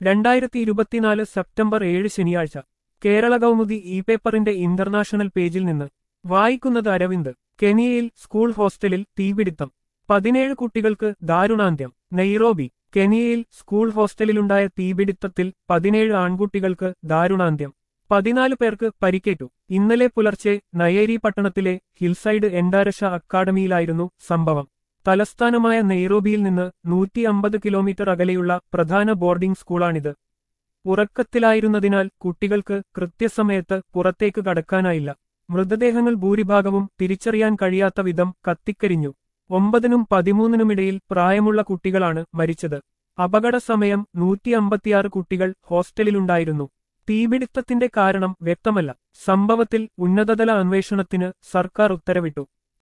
രണ്ടായിരത്തി ഇരുപത്തിനാല് സെപ്റ്റംബർ ഏഴ് ശനിയാഴ്ച കേരള കൗമുദി ഇ പേപ്പറിന്റെ ഇന്റർനാഷണൽ പേജിൽ നിന്ന് വായിക്കുന്നത് അരവിന്ദ് കെനിയയിൽ സ്കൂൾ ഹോസ്റ്റലിൽ തീപിടിത്തം പതിനേഴ് കുട്ടികൾക്ക് ദാരുണാന്ത്യം നെയ്റോബി കെനിയയിൽ സ്കൂൾ ഹോസ്റ്റലിലുണ്ടായ തീപിടിത്തത്തിൽ പതിനേഴ് ആൺകുട്ടികൾക്ക് ദാരുണാന്ത്യം പതിനാല് പേർക്ക് പരിക്കേറ്റു ഇന്നലെ പുലർച്ചെ നയേരി പട്ടണത്തിലെ ഹിൽസൈഡ് എൻഡാരഷ അക്കാഡമിയിലായിരുന്നു സംഭവം തലസ്ഥാനമായ നെയ്റോബിയിൽ നിന്ന് നൂറ്റി അമ്പത് കിലോമീറ്റർ അകലെയുള്ള പ്രധാന ബോർഡിംഗ് സ്കൂളാണിത് ഉറക്കത്തിലായിരുന്നതിനാൽ കുട്ടികൾക്ക് കൃത്യസമയത്ത് പുറത്തേക്ക് കടക്കാനായില്ല മൃതദേഹങ്ങൾ ഭൂരിഭാഗവും തിരിച്ചറിയാൻ കഴിയാത്ത വിധം കത്തിക്കരിഞ്ഞു ഒമ്പതിനും പതിമൂന്നിനുമിടയിൽ പ്രായമുള്ള കുട്ടികളാണ് മരിച്ചത് അപകട സമയം നൂറ്റി അമ്പത്തിയാറ് കുട്ടികൾ ഹോസ്റ്റലിലുണ്ടായിരുന്നു തീപിടുത്തത്തിന്റെ കാരണം വ്യക്തമല്ല സംഭവത്തിൽ ഉന്നതതല അന്വേഷണത്തിന് സർക്കാർ ഉത്തരവിട്ടു